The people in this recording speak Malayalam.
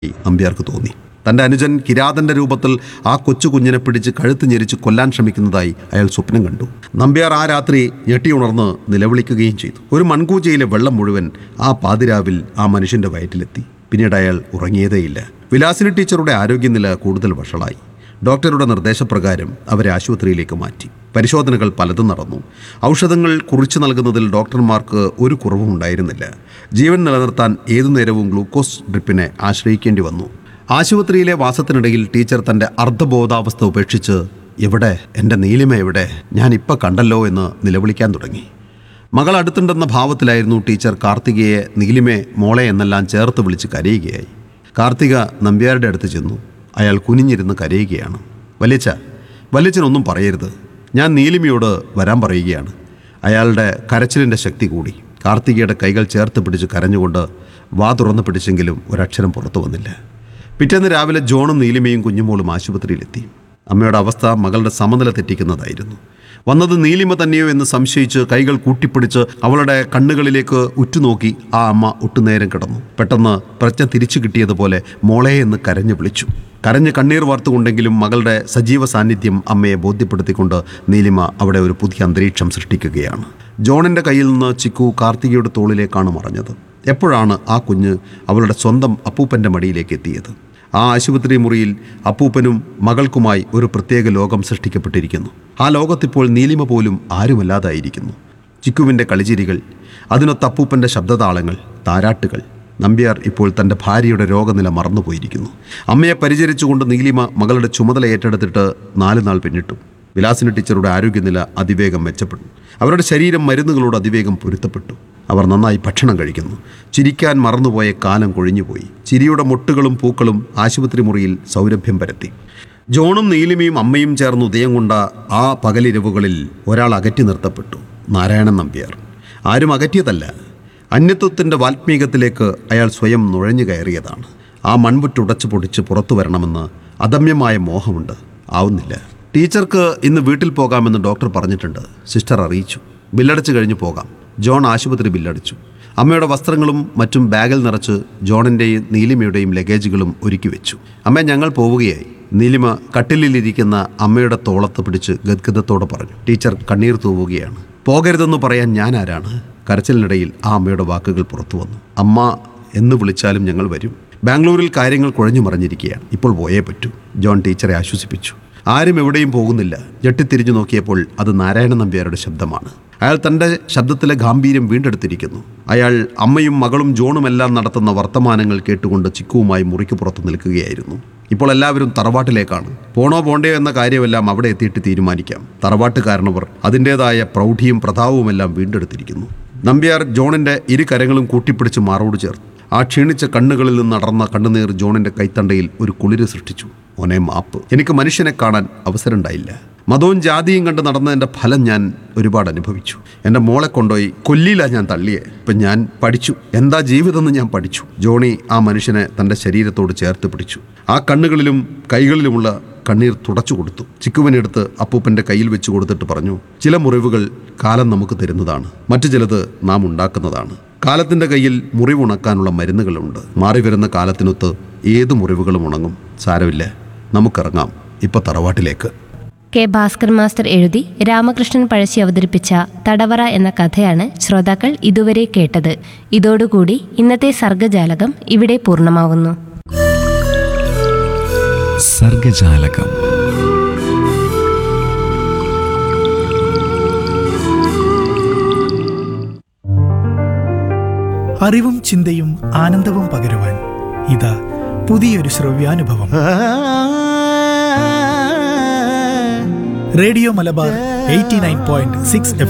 നമ്പ്യാർക്ക് തോന്നി തന്റെ അനുജൻ കിരാതന്റെ രൂപത്തിൽ ആ കൊച്ചു കുഞ്ഞിനെ പിടിച്ച് കഴുത്ത് ഞെരിച്ച് കൊല്ലാൻ ശ്രമിക്കുന്നതായി അയാൾ സ്വപ്നം കണ്ടു നമ്പ്യാർ ആ രാത്രി ഞെട്ടിയുണർന്ന് നിലവിളിക്കുകയും ചെയ്തു ഒരു മൺകൂജയിലെ വെള്ളം മുഴുവൻ ആ പാതിരാവിൽ ആ മനുഷ്യന്റെ വയറ്റിലെത്തി പിന്നീട് അയാൾ ഉറങ്ങിയതേയില്ല വിലാസിനി ടീച്ചറുടെ ആരോഗ്യനില കൂടുതൽ വഷളായി ഡോക്ടറുടെ നിർദ്ദേശപ്രകാരം അവരെ ആശുപത്രിയിലേക്ക് മാറ്റി പരിശോധനകൾ പലതും നടന്നു ഔഷധങ്ങൾ കുറിച്ചു നൽകുന്നതിൽ ഡോക്ടർമാർക്ക് ഒരു കുറവും ഉണ്ടായിരുന്നില്ല ജീവൻ നിലനിർത്താൻ ഏതു നേരവും ഗ്ലൂക്കോസ് ഡ്രിപ്പിനെ ആശ്രയിക്കേണ്ടി വന്നു ആശുപത്രിയിലെ വാസത്തിനിടയിൽ ടീച്ചർ തൻ്റെ അർദ്ധബോധാവസ്ഥ ഉപേക്ഷിച്ച് എവിടെ എൻ്റെ നീലിമ എവിടെ ഞാൻ ഇപ്പം കണ്ടല്ലോ എന്ന് നിലവിളിക്കാൻ തുടങ്ങി മകൾ അടുത്തുണ്ടെന്ന ഭാവത്തിലായിരുന്നു ടീച്ചർ കാർത്തികയെ നീലിമേ മോളെ എന്നെല്ലാം ചേർത്ത് വിളിച്ച് കരയുകയായി കാർത്തിക നമ്പ്യാരുടെ അടുത്ത് ചെന്നു അയാൾ കുനിഞ്ഞിരുന്ന് കരയുകയാണ് വലിയച്ച വലിയച്ചനൊന്നും പറയരുത് ഞാൻ നീലിമയോട് വരാൻ പറയുകയാണ് അയാളുടെ കരച്ചിലിൻ്റെ ശക്തി കൂടി കാർത്തികയുടെ കൈകൾ ചേർത്ത് പിടിച്ച് കരഞ്ഞുകൊണ്ട് വാ തുറന്ന് പിടിച്ചെങ്കിലും ഒരക്ഷരം പുറത്തു വന്നില്ല പിറ്റേന്ന് രാവിലെ ജോണും നീലിമയും കുഞ്ഞുമോളും ആശുപത്രിയിലെത്തി അമ്മയുടെ അവസ്ഥ മകളുടെ സമനില തെറ്റിക്കുന്നതായിരുന്നു വന്നത് നീലിമ തന്നെയോ എന്ന് സംശയിച്ച് കൈകൾ കൂട്ടിപ്പിടിച്ച് അവളുടെ കണ്ണുകളിലേക്ക് ഉറ്റുനോക്കി ആ അമ്മ ഒട്ടുനേരം കിടന്നു പെട്ടെന്ന് പ്രജ്ഞ തിരിച്ചു കിട്ടിയതുപോലെ മോളെ എന്ന് കരഞ്ഞു വിളിച്ചു കരഞ്ഞ് കണ്ണീർ വാർത്തുകൊണ്ടെങ്കിലും മകളുടെ സജീവ സാന്നിധ്യം അമ്മയെ ബോധ്യപ്പെടുത്തിക്കൊണ്ട് നീലിമ അവിടെ ഒരു പുതിയ അന്തരീക്ഷം സൃഷ്ടിക്കുകയാണ് ജോണിൻ്റെ കയ്യിൽ നിന്ന് ചിക്കു കാർത്തികയുടെ തോളിലേക്കാണ് മറഞ്ഞത് എപ്പോഴാണ് ആ കുഞ്ഞ് അവളുടെ സ്വന്തം അപ്പൂപ്പൻ്റെ മടിയിലേക്ക് എത്തിയത് ആ ആശുപത്രി മുറിയിൽ അപ്പൂപ്പനും മകൾക്കുമായി ഒരു പ്രത്യേക ലോകം സൃഷ്ടിക്കപ്പെട്ടിരിക്കുന്നു ആ ലോകത്തിപ്പോൾ നീലിമ പോലും ആരുമല്ലാതായിരിക്കുന്നു ചിക്കുവിൻ്റെ കളിച്ചിരികൾ അതിനൊത്ത അപ്പൂപ്പൻ്റെ ശബ്ദതാളങ്ങൾ താരാട്ടുകൾ നമ്പ്യാർ ഇപ്പോൾ തൻ്റെ ഭാര്യയുടെ രോഗനില മറന്നുപോയിരിക്കുന്നു അമ്മയെ പരിചരിച്ചുകൊണ്ട് നീലിമ മകളുടെ ചുമതല ഏറ്റെടുത്തിട്ട് നാല് നാൾ പിന്നിട്ടു വിലാസിനി ടീച്ചറുടെ ആരോഗ്യനില അതിവേഗം മെച്ചപ്പെട്ടു അവരുടെ ശരീരം മരുന്നുകളോട് അതിവേഗം പൊരുത്തപ്പെട്ടു അവർ നന്നായി ഭക്ഷണം കഴിക്കുന്നു ചിരിക്കാൻ മറന്നുപോയ കാലം കൊഴിഞ്ഞുപോയി ചിരിയുടെ മൊട്ടുകളും പൂക്കളും ആശുപത്രി മുറിയിൽ സൗരഭ്യം പരത്തി ജോണും നീലിമയും അമ്മയും ചേർന്ന് ഉദയം കൊണ്ട ആ പകലിരവുകളിൽ ഒരാൾ അകറ്റി നിർത്തപ്പെട്ടു നാരായണൻ നമ്പ്യാർ ആരും അകറ്റിയതല്ല അന്യത്വത്തിൻ്റെ വാൽമീകത്തിലേക്ക് അയാൾ സ്വയം നുഴഞ്ഞു കയറിയതാണ് ആ മൺപുറ്റുടച്ചു പൊടിച്ച് പുറത്തു വരണമെന്ന് അദമ്യമായ മോഹമുണ്ട് ആവുന്നില്ല ടീച്ചർക്ക് ഇന്ന് വീട്ടിൽ പോകാമെന്ന് ഡോക്ടർ പറഞ്ഞിട്ടുണ്ട് സിസ്റ്റർ അറിയിച്ചു ബില്ലടച്ച് കഴിഞ്ഞ് പോകാം ജോൺ ആശുപത്രി ബില്ലടിച്ചു അമ്മയുടെ വസ്ത്രങ്ങളും മറ്റും ബാഗിൽ നിറച്ച് ജോണിൻ്റെയും നീലിമയുടെയും ലഗേജുകളും ഒരുക്കി വെച്ചു അമ്മ ഞങ്ങൾ പോവുകയായി നീലിമ കട്ടിലിലിരിക്കുന്ന അമ്മയുടെ തോളത്ത് പിടിച്ച് ഗദ്ഗതത്തോടെ പറഞ്ഞു ടീച്ചർ കണ്ണീർ തൂവുകയാണ് പോകരുതെന്ന് പറയാൻ ഞാൻ ആരാണ് കരച്ചിലിനിടയിൽ ആ അമ്മയുടെ വാക്കുകൾ പുറത്തു വന്നു അമ്മ എന്ന് വിളിച്ചാലും ഞങ്ങൾ വരും ബാംഗ്ലൂരിൽ കാര്യങ്ങൾ കുഴഞ്ഞു മറിഞ്ഞിരിക്കുകയാണ് ഇപ്പോൾ പോയേ പറ്റൂ ജോൺ ടീച്ചറെ ആശ്വസിപ്പിച്ചു ആരും എവിടെയും പോകുന്നില്ല ഞെട്ടിത്തിരിഞ്ഞു നോക്കിയപ്പോൾ അത് നാരായണ നമ്പ്യാരുടെ ശബ്ദമാണ് അയാൾ തൻ്റെ ശബ്ദത്തിലെ ഗാംഭീര്യം വീണ്ടെടുത്തിരിക്കുന്നു അയാൾ അമ്മയും മകളും ജോണുമെല്ലാം നടത്തുന്ന വർത്തമാനങ്ങൾ കേട്ടുകൊണ്ട് ചിക്കുവുമായി മുറിക്ക് പുറത്ത് നിൽക്കുകയായിരുന്നു ഇപ്പോൾ എല്ലാവരും തറവാട്ടിലേക്കാണ് പോണോ പോണ്ടയോ എന്ന കാര്യമെല്ലാം അവിടെ എത്തിയിട്ട് തീരുമാനിക്കാം തറവാട്ടുകാരനവർ അതിൻ്റേതായ പ്രൗഢിയും പ്രതാപവുമെല്ലാം വീണ്ടെടുത്തിരിക്കുന്നു നമ്പ്യാർ ജോണിൻ്റെ ഇരു കരങ്ങളും കൂട്ടിപ്പിടിച്ച് മാറോട് ചേർത്ത് ആ ക്ഷീണിച്ച കണ്ണുകളിൽ നിന്ന് അടർന്ന കണ്ണുനീർ ജോണിൻ്റെ കൈത്തണ്ടയിൽ ഒരു കുളിര് സൃഷ്ടിച്ചു ഓനെ മാപ്പ് എനിക്ക് മനുഷ്യനെ കാണാൻ അവസരമുണ്ടായില്ല മതവും ജാതിയും കണ്ട് നടന്നതിൻ്റെ ഫലം ഞാൻ ഒരുപാട് അനുഭവിച്ചു എൻ്റെ മോളെ കൊണ്ടുപോയി കൊല്ലിയില്ല ഞാൻ തള്ളിയെ ഇപ്പം ഞാൻ പഠിച്ചു എന്താ ജീവിതമെന്ന് ഞാൻ പഠിച്ചു ജോണി ആ മനുഷ്യനെ തൻ്റെ ശരീരത്തോട് ചേർത്ത് പിടിച്ചു ആ കണ്ണുകളിലും കൈകളിലുമുള്ള കണ്ണീർ തുടച്ചു കൊടുത്തു ചിക്കുവിനെടുത്ത് അപ്പൂപ്പൻ്റെ കയ്യിൽ വെച്ച് കൊടുത്തിട്ട് പറഞ്ഞു ചില മുറിവുകൾ കാലം നമുക്ക് തരുന്നതാണ് മറ്റു ചിലത് നാം ഉണ്ടാക്കുന്നതാണ് കാലത്തിൻ്റെ കയ്യിൽ മുറിവുണക്കാനുള്ള മരുന്നുകളുണ്ട് മാറി വരുന്ന കാലത്തിനൊത്ത് ഏത് മുറിവുകളും ഉണങ്ങും സാരമില്ല നമുക്കിറങ്ങാം ഇപ്പൊ തറവാട്ടിലേക്ക് കെ ഭാസ്കർ മാസ്റ്റർ എഴുതി രാമകൃഷ്ണൻ പഴശ്ശി അവതരിപ്പിച്ച തടവറ എന്ന കഥയാണ് ശ്രോതാക്കൾ ഇതുവരെ കേട്ടത് ഇതോടുകൂടി ഇന്നത്തെ സർഗജാലകം ഇവിടെ പൂർണ്ണമാവുന്നു സർഗജാലകം അറിവും ചിന്തയും ആനന്ദവും പകരുവാൻ ഇതാ പുതിയൊരു ശ്രവ്യാനുഭവം radio Malabar eighty nine point six